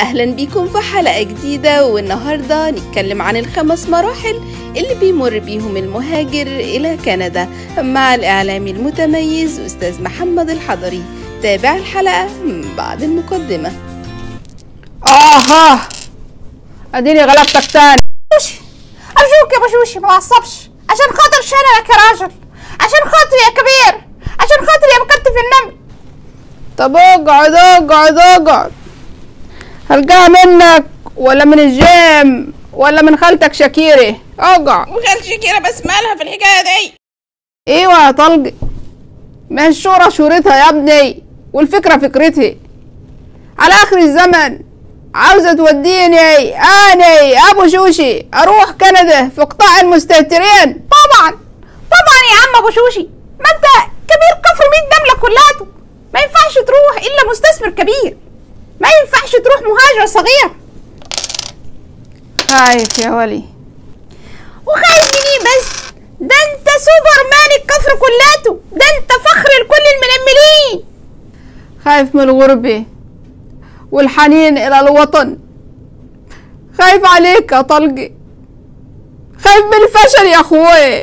أهلا بيكم في حلقة جديدة والنهاردة نتكلم عن الخمس مراحل اللي بيمر بيهم المهاجر إلى كندا مع الإعلامي المتميز أستاذ محمد الحضري تابع الحلقة بعد المقدمة اها اديني غلبتك تاني أرجوك يا بشوشي ما تعصبش عشان خاطر شنبك يا راجل عشان خاطري يا كبير عشان خاطري يا مكتف النمل طب اقعد اقعد اقعد هلقاها منك ولا من الجيم ولا من خالتك شكيري اقعد وخال شكيرة بس مالها في الحكاية دي ايوه يا طلقي ما هي الشورى شورتها يا ابني والفكرة فكرتي على اخر الزمن عاوزة توديني اني ابو شوشي اروح كندا في قطاع المستهترين طبعا طبعا يا عم ابو شوشي ما انت كبير كفر مية نملة كلاته ما ينفعش تروح الا مستثمر كبير ما ينفعش تروح مهاجر صغير خايف يا ولي وخايف من ايه بس ده انت سوبر مان الكفر كلاته ده انت فخر لكل المنملين خايف من الغربة والحنين إلى الوطن خايف عليك يا طلقي خايف من الفشل يا أخوي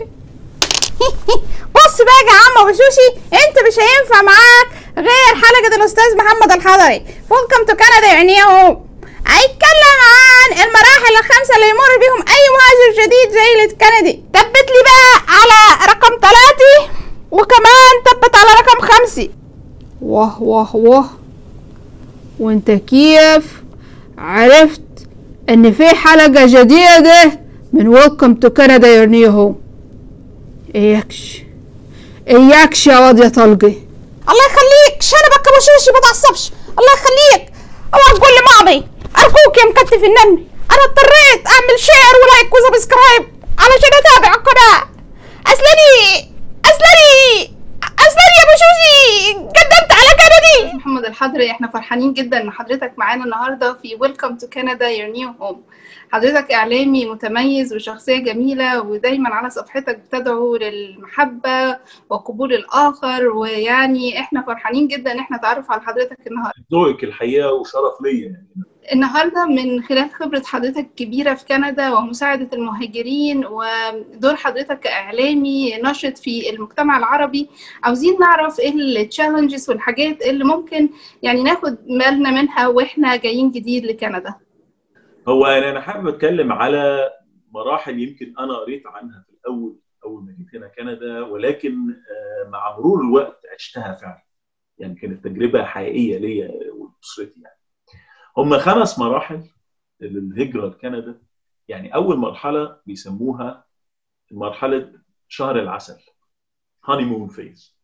بص بقى يا عم ابو شوشي انت مش هينفع معاك غير حلقه الاستاذ محمد الحضري ويلكم تو كندا يعني اهو هيتكلم عن المراحل الخمسه اللي يمر بيهم اي مهاجر جديد زي الكندي ثبت لي بقى على رقم ثلاثة وكمان ثبت على رقم خمسة واه واه واه وانت كيف عرفت ان في حلقة جديدة من ويلكم تو كندا يور نيو هوم اياكش اياكش يا واد يا طلقي الله يخليك شنبك ابو شوشي ما تعصبش الله يخليك اوعى تقول لي ماضي ارجوك يا مكتف النمل انا اضطريت اعمل شير ولايك وسبسكرايب علشان اتابع القناه اصلني اصلني اصلني يا ابو شوشي قدمت على كندي محمد الحضري احنا فرحانين جدا ان حضرتك معانا النهارده في ويلكم تو كندا يور نيو هوم حضرتك اعلامي متميز وشخصيه جميله ودايما على صفحتك بتدعو للمحبه وقبول الاخر ويعني احنا فرحانين جدا ان احنا نتعرف على حضرتك النهارده ذوقك الحقيقه وشرف ليا يعني النهارده من خلال خبرة حضرتك الكبيرة في كندا ومساعدة المهاجرين ودور حضرتك كإعلامي نشط في المجتمع العربي عاوزين نعرف ايه التشالنجز والحاجات اللي ممكن يعني ناخد بالنا منها واحنا جايين جديد لكندا هو انا انا حابب اتكلم على مراحل يمكن انا قريت عنها في الاول اول ما جيت هنا كندا ولكن آه، مع مرور الوقت عشتها فعلا يعني كانت تجربه حقيقيه ليا ولاسرتي يعني هم خمس مراحل للهجره لكندا يعني اول مرحله بيسموها مرحله شهر العسل هاني مون فيز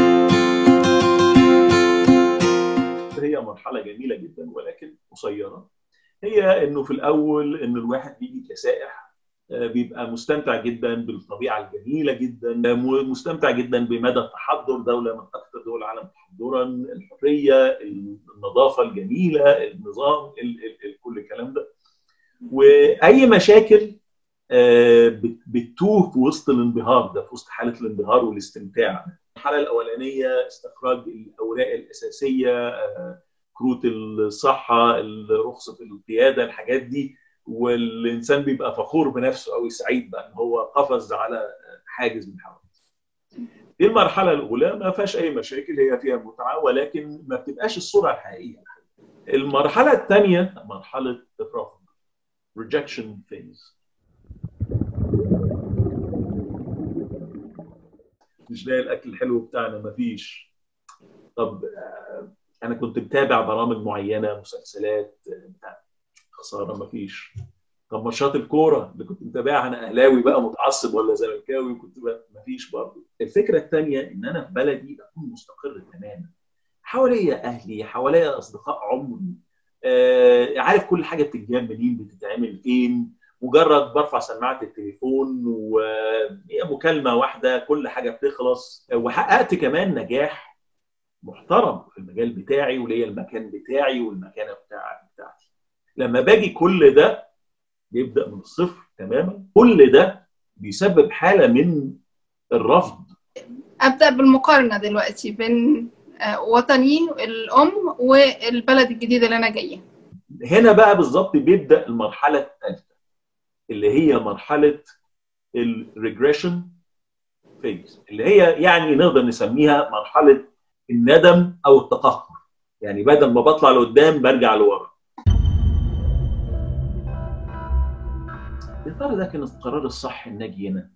هي مرحله جميله جدا ولكن قصيره هي انه في الاول ان الواحد بيجي كسائح آه، بيبقى مستمتع جدا بالطبيعه الجميله جدا آه، م- مستمتع جدا بمدى تحضر دوله من اكثر دول العالم تحضرا الحريه النظافه الجميله النظام ال- ال- ال- كل الكلام ده واي مشاكل آه، بت- بتتوه في وسط الانبهار ده في وسط حاله الانبهار والاستمتاع المرحله الاولانيه استخراج الاوراق الاساسيه آه، كروت الصحه رخصه القياده الحاجات دي والانسان بيبقى فخور بنفسه قوي سعيد بقى ان هو قفز على حاجز من حواليه. دي المرحله الاولى ما فيهاش اي مشاكل هي فيها متعه ولكن ما بتبقاش الصوره الحقيقيه. المرحله الثانيه مرحله الرفض rejection phase مش لاقي الاكل الحلو بتاعنا مفيش طب آه، انا كنت متابع برامج معينه مسلسلات آه، بتاع خساره مفيش طب ماتشات الكوره اللي كنت متابعها انا اهلاوي بقى متعصب ولا زملكاوي كنت بقى مفيش برضه الفكره الثانيه ان انا في بلدي بكون مستقر تماما حواليا اهلي حواليا اصدقاء عمري آه عارف كل حاجه بتتجاب منين بتتعمل فين مجرد برفع سماعه التليفون وهي مكالمه واحده كل حاجه بتخلص وحققت كمان نجاح محترم في المجال بتاعي وليا المكان بتاعي والمكانه بتاع بتاعتي لما باجي كل ده بيبدا من الصفر تماما كل ده بيسبب حاله من الرفض ابدا بالمقارنه دلوقتي بين آه، وطني الام والبلد الجديد اللي انا جايه هنا بقى بالظبط بيبدا المرحله الثالثه اللي هي مرحله الريجريشن فيز اللي هي يعني نقدر نسميها مرحله الندم او التقهقر يعني بدل ما بطلع لقدام برجع لورا يا ترى ده كان القرار الصح ان اجي هنا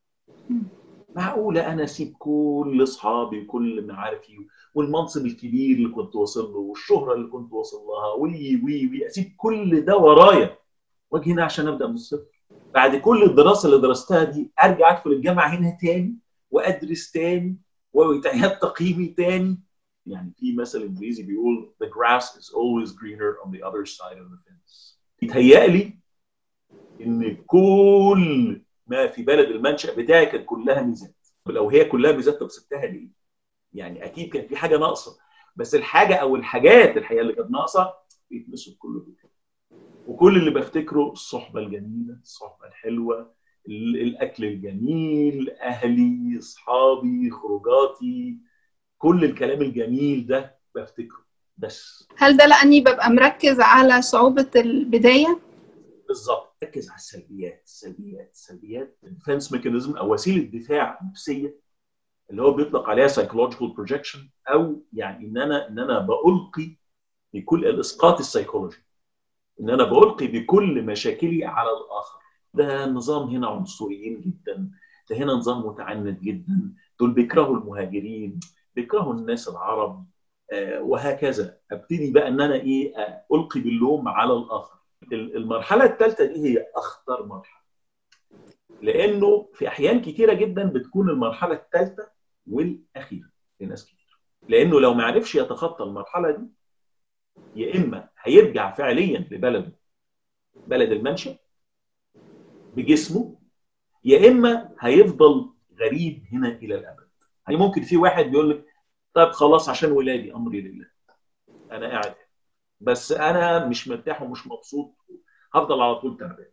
معقوله انا اسيب كل اصحابي وكل معارفي والمنصب الكبير اللي كنت واصل له والشهره اللي كنت واصل لها وي وي وي اسيب كل ده ورايا واجي هنا عشان ابدا من الصفر بعد كل الدراسه اللي درستها دي ارجع ادخل الجامعه هنا تاني وادرس تاني ويتعيد تقييمي تاني يعني في مثل انجليزي بيقول the grass is always greener on the other side of the fence يتهيألي ان كل ما في بلد المنشأ بتاعي كانت كلها ميزات لو هي كلها ميزات طب سبتها ليه؟ يعني اكيد كان في حاجه ناقصه بس الحاجه او الحاجات الحقيقه اللي كانت ناقصه بيتمسك كله دول وكل اللي بفتكره الصحبه الجميله الصحبه الحلوه الاكل الجميل اهلي اصحابي خروجاتي كل الكلام الجميل ده بفتكره بس هل ده لاني ببقى مركز على صعوبه البدايه بالظبط ركز على السلبيات السلبيات السلبيات الديفنس ميكانيزم او وسيله دفاع نفسيه اللي هو بيطلق عليها سايكولوجيكال بروجكشن او يعني ان انا ان انا بالقي بكل الاسقاط السيكولوجي ان انا بالقي بكل مشاكلي على الاخر ده نظام هنا عنصريين جدا ده هنا نظام متعنت جدا دول بيكرهوا المهاجرين بيكرهوا الناس العرب آه وهكذا ابتدي بقى ان انا ايه آه القي باللوم على الاخر المرحله الثالثه دي هي اخطر مرحله لانه في احيان كتيره جدا بتكون المرحله الثالثه والاخيره لناس كتير لانه لو ما عرفش يتخطى المرحله دي يا اما هيرجع فعليا لبلده بلد المنشا بجسمه يا اما هيفضل غريب هنا الى الابد يعني ممكن في واحد بيقول لك طيب خلاص عشان ولادي امري لله انا قاعد بس انا مش مرتاح ومش مبسوط هفضل على طول تعبان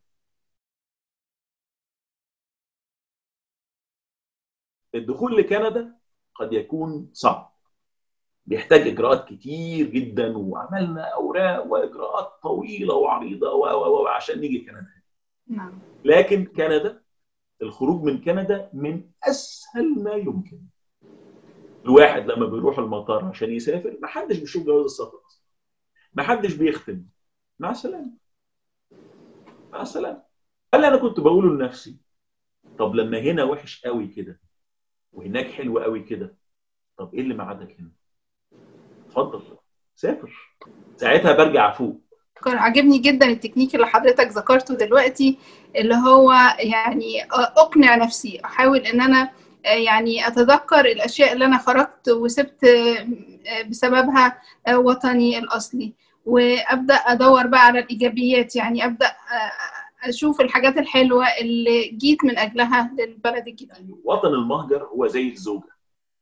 الدخول لكندا قد يكون صعب بيحتاج اجراءات كتير جدا وعملنا اوراق واجراءات طويله وعريضه و عشان نيجي كندا نعم لكن كندا الخروج من كندا من اسهل ما يمكن الواحد لما بيروح المطار عشان يسافر ما حدش بيشوف جواز السفر اصلا ما حدش بيختم مع السلامه مع السلامه اللي انا كنت بقوله لنفسي طب لما هنا وحش قوي كده وهناك حلو قوي كده طب ايه اللي معادك هنا اتفضل سافر ساعتها برجع فوق كان عاجبني جدا التكنيك اللي حضرتك ذكرته دلوقتي اللي هو يعني اقنع نفسي احاول ان انا يعني اتذكر الاشياء اللي انا خرجت وسبت بسببها وطني الاصلي وابدا ادور بقى على الايجابيات يعني ابدا اشوف الحاجات الحلوه اللي جيت من اجلها للبلد الجديد وطن المهجر هو زي الزوجه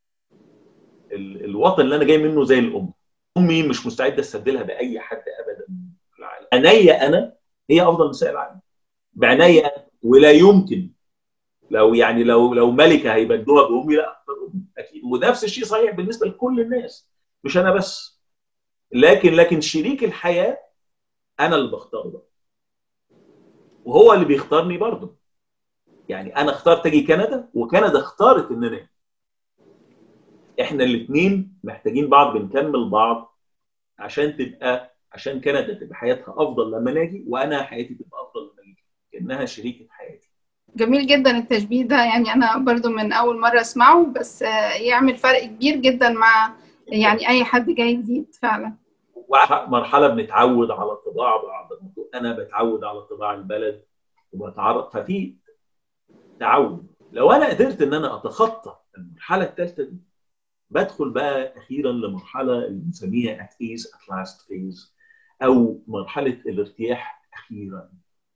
الوطن اللي انا جاي منه زي الام امي مش مستعده استبدلها باي حد ابدا في العالم عناية انا هي افضل نساء العالم بعناية ولا يمكن لو يعني لو لو ملكه هيبدوها بامي لا اختار امي اكيد ونفس الشيء صحيح بالنسبه لكل الناس مش انا بس لكن لكن شريك الحياه انا اللي بختاره ده وهو اللي بيختارني برضه يعني انا اخترت اجي كندا وكندا اختارت ان انا احنا الاثنين محتاجين بعض بنكمل بعض عشان تبقى عشان كندا تبقى حياتها افضل لما ناجي وانا حياتي تبقى افضل لما اجي كانها شريكه حياتي جميل جدا التشبيه ده يعني انا برضو من اول مره اسمعه بس يعمل فرق كبير جدا مع يعني اي حد جاي جديد فعلا مرحله بنتعود على طباع بعض انا بتعود على طباع البلد وبتعرض ففي تعود لو انا قدرت ان انا اتخطى المرحله الثالثه دي بدخل بقى اخيرا لمرحله اللي بنسميها at ease at last phase او مرحله الارتياح اخيرا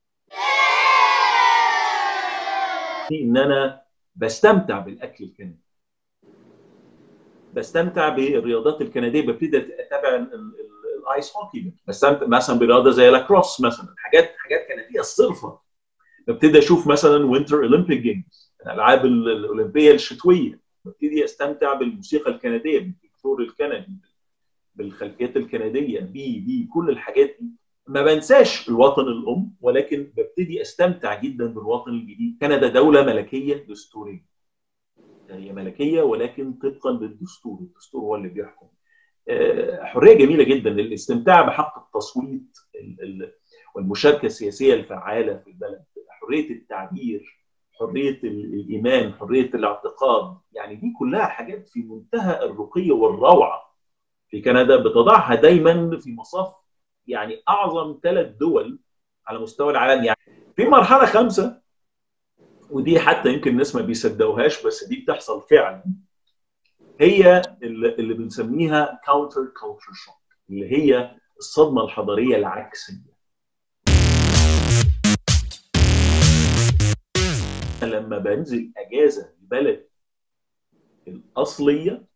ان انا بستمتع بالاكل الكندي بستمتع بالرياضات الكنديه ببتدي اتابع الايس هوكي بستمتع مثلا برياضه زي لاكروس مثلا حاجات حاجات كنديه الصرفه ببتدي اشوف مثلا وينتر اولمبيك جيمز الالعاب الاولمبيه الشتويه ببتدي استمتع بالموسيقى الكنديه بالدكتور الكندي بالخلفيات الكنديه بي بي كل الحاجات دي ما بنساش الوطن الام ولكن ببتدي استمتع جدا بالوطن الجديد كندا دوله ملكيه دستوريه هي ملكيه ولكن طبقا للدستور الدستور هو اللي بيحكم حريه جميله جدا الاستمتاع بحق التصويت والمشاركه السياسيه الفعاله في البلد حريه التعبير حريه الايمان حريه الاعتقاد يعني دي كلها حاجات في منتهى الرقي والروعه في كندا بتضعها دايما في مصاف يعني اعظم ثلاث دول على مستوى العالم يعني في مرحله خامسه ودي حتى يمكن الناس ما بيصدقوهاش بس دي بتحصل فعلا هي اللي بنسميها كاونتر كلتشر شوك اللي هي الصدمه الحضاريه العكسيه لما بنزل اجازه لبلد الاصليه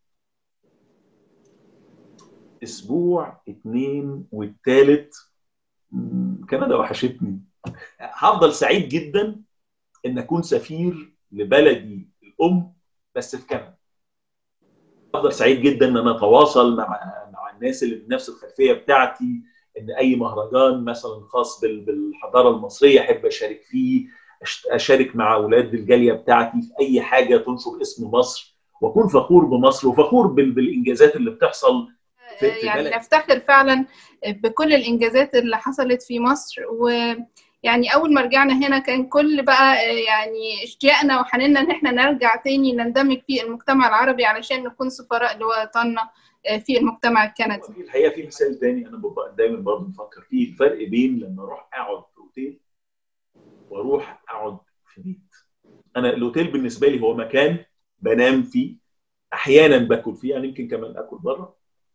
اسبوع اتنين والتالت كندا وحشتني هفضل سعيد جدا ان اكون سفير لبلدي الام بس في كندا افضل سعيد جدا ان انا اتواصل مع مع الناس اللي بنفس الخلفيه بتاعتي ان اي مهرجان مثلا خاص بالحضاره المصريه احب اشارك فيه اشارك مع اولاد الجاليه بتاعتي في اي حاجه تنشر اسم مصر واكون فخور بمصر وفخور بالانجازات اللي بتحصل في, في يعني بلد. نفتخر فعلا بكل الانجازات اللي حصلت في مصر ويعني اول ما رجعنا هنا كان كل بقى يعني اشتياقنا وحنيننا ان احنا نرجع تاني نندمج في المجتمع العربي علشان نكون سفراء لوطننا في المجتمع الكندي. في الحقيقه في مثال تاني انا ببقى دايما برضه بفكر فيه الفرق بين لما اروح اقعد في اوتيل واروح اقعد في بيت. انا الاوتيل بالنسبه لي هو مكان بنام فيه احيانا باكل فيه يعني يمكن كمان اكل بره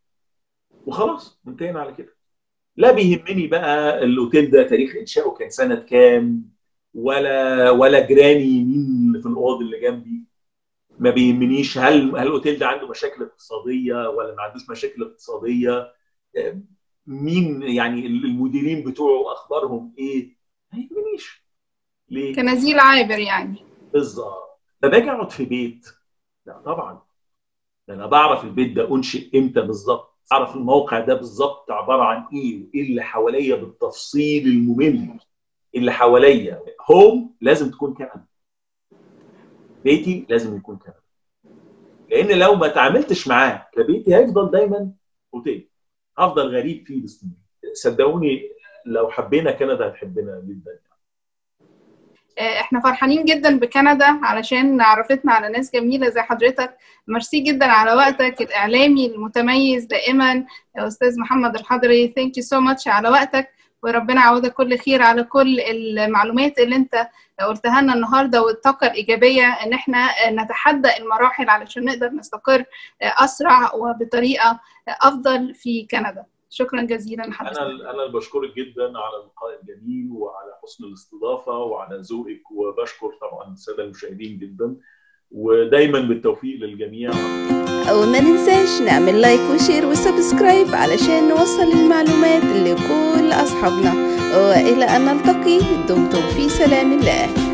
وخلاص انتهينا على كده لا بيهمني بقى الاوتيل ده تاريخ انشائه كان سنه كام ولا ولا جيراني مين في الاوض اللي جنبي ما بيهمنيش هل هل الاوتيل ده عنده مشاكل اقتصاديه ولا ما عندوش مشاكل اقتصاديه مين يعني المديرين بتوعه اخبارهم ايه ما يهمنيش ليه كنزيل عابر يعني بالظبط ده باجي اقعد في بيت لا طبعا ده انا بعرف البيت ده انشئ امتى بالظبط اعرف الموقع ده بالظبط عباره عن ايه وايه اللي حواليا بالتفصيل الممل اللي حواليا هوم لازم تكون كندا بيتي لازم يكون كندا لان لو ما تعاملتش معاه كبيتي هيفضل دايما اوتيل هفضل غريب فيه باستمرار صدقوني لو حبينا كندا هتحبنا جدا احنا فرحانين جدا بكندا علشان عرفتنا على ناس جميله زي حضرتك ميرسي جدا على وقتك الاعلامي المتميز دائما يا استاذ محمد الحضري ثانك يو سو ماتش على وقتك وربنا يعوضك كل خير على كل المعلومات اللي انت قلتها لنا النهارده والطاقه الايجابيه ان احنا نتحدى المراحل علشان نقدر نستقر اسرع وبطريقه افضل في كندا شكرا جزيلا لحضرتك انا انا بشكرك جدا على اللقاء الجميل وعلى حسن الاستضافه وعلى ذوقك وبشكر طبعا الساده المشاهدين جدا ودايما بالتوفيق للجميع وما ننساش نعمل لايك وشير وسبسكرايب علشان نوصل المعلومات لكل أصحابنا وإلى أن نلتقي دمتم في سلام الله